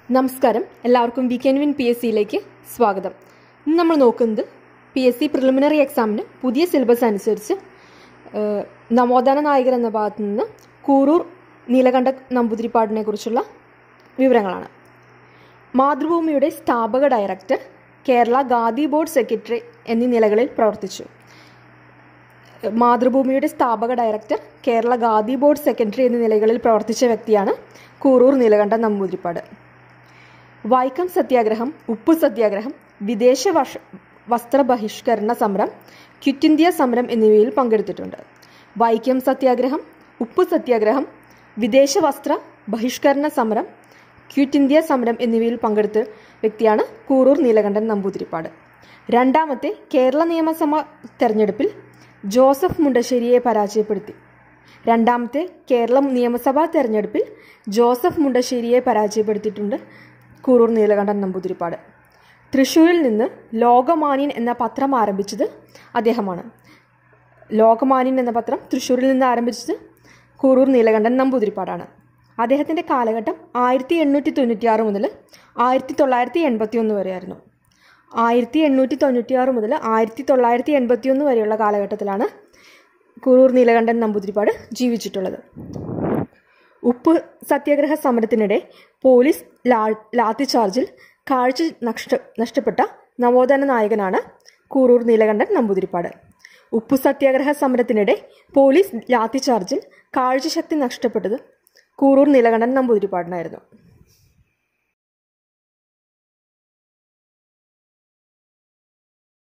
നമസ്കാരം എല്ലാവർക്കും weekend win P S സിയിലേക്ക് സ്വാഗതം ഇന്ന് നമ്മൾ നോക്കുന്നത് പി എസ് സി പ്രിലിമിനറി എക്സാമിന് പുതിയ സിലബസ് അനുസരിച്ച് ഏഹ്, നവോത്ഥാന നായകർ എന്ന ഭാഗത്തു നിന്ന് കൂറൂർ നീലകണ്ഠ നമ്പൂതിരിപ്പാടിനെ കുറിച്ചുള്ള വിവരങ്ങളാണ് മാതൃഭൂമിയുടെ സ്ഥാപക director Kerala Khadi board secretary എന്നീ നിലകളിൽ പ്രവർത്തിച്ചു മാതൃഭൂമിയുടെ സ്ഥാപക director Kerala Khadi board secretary എന്നീ നിലകളിൽ പ്രവർത്തിച്ച വ്യക്തിയാണ് കൂറൂർ നീലകണ്ഠ നമ്പൂതിരിപ്പാട് വൈക്കം സത്യാഗ്രഹം ഉപ്പു സത്യാഗ്രഹം വിദേശ വഷ വസ്ത്ര ബഹിഷ്കരണ സമരം ക്വിറ്റ് ഇന്ത്യ സമരം എന്നിവയിൽ പങ്കെടുത്തിട്ടുണ്ട് വൈക്കം സത്യാഗ്രഹം ഉപ്പു സത്യാഗ്രഹം വിദേശ വസ്ത്ര ബഹിഷ്കരണ സമരം ക്വിറ്റ് ഇന്ത്യ സമരം എന്നിവയിൽ പങ്കെടുത്ത വ്യക്തിയാണ് കൂറൂർ നീലകണ്ഠൻ നമ്പൂതിരിപ്പാട് രണ്ടാമത്തെ കേരള നിയമസഭ തെരഞ്ഞെടുപ്പിൽ ജോസഫ് മുണ്ടശ്ശേരിയെ പരാജയപ്പെടുത്തി രണ്ടാമത്തെ കേരള നിയമസഭാ തെരഞ്ഞെടുപ്പിൽ ജോസഫ് മുണ്ടശ്ശേരിയെ പരാജയപ്പെടുത്തിയിട്ടുണ്ട് കൂറൂർ നീലകണ്ഠൻ നമ്പൂതിരിപ്പാട് തൃശ്ശൂരിൽ നിന്ന് ലോകമാന്യൻ എന്ന പത്രം ആരംഭിച്ചത് അദ്ദേഹമാണ് ലോകമാന്യൻ എന്ന പത്രം തൃശ്ശൂരിൽ നിന്ന് ആരംഭിച്ചത് കൂറൂർ നീലകണ്ഠൻ നമ്പൂതിരിപ്പാടാണ് അദ്ദേഹത്തിൻ്റെ കാലഘട്ടം ആയിരത്തി എണ്ണൂറ്റി തൊണ്ണൂറ്റി ആറ് മുതൽ ആയിരത്തി തൊള്ളായിരത്തി എൺപത്തി ഒന്ന് വരെയായിരുന്നു ആയിരത്തി എണ്ണൂറ്റി തൊണ്ണൂറ്റി ആറ് മുതൽ ആയിരത്തി തൊള്ളായിരത്തി എൺപത്തി ഒന്ന് വരെയുള്ള കാലഘട്ടത്തിലാണ് കുറൂർ നീലകണ്ഠൻ നമ്പൂതിരിപ്പാട് ജീവിച്ചിട്ടുള്ളത് ഉപ്പ് സത്യാഗ്രഹ സമരത്തിനിടെ പോലീസ് ലാ ലാത്തി ചാർജിൽ കാഴ്ച നഷ്ട നഷ്ടപ്പെട്ട നവോത്ഥാന നായകനാണ് കൂറൂർ നീലകണ്ഠൻ നമ്പൂതിരിപ്പാട് ഉപ്പു സത്യാഗ്രഹ സമരത്തിനിടെ പോലീസ് ലാത്തി ചാർജിൽ കാഴ്ചശക്തി നഷ്ടപ്പെട്ടത് കൂറൂർ നീലകണ്ഠൻ നമ്പൂതിരിപ്പാടിനായിരുന്നു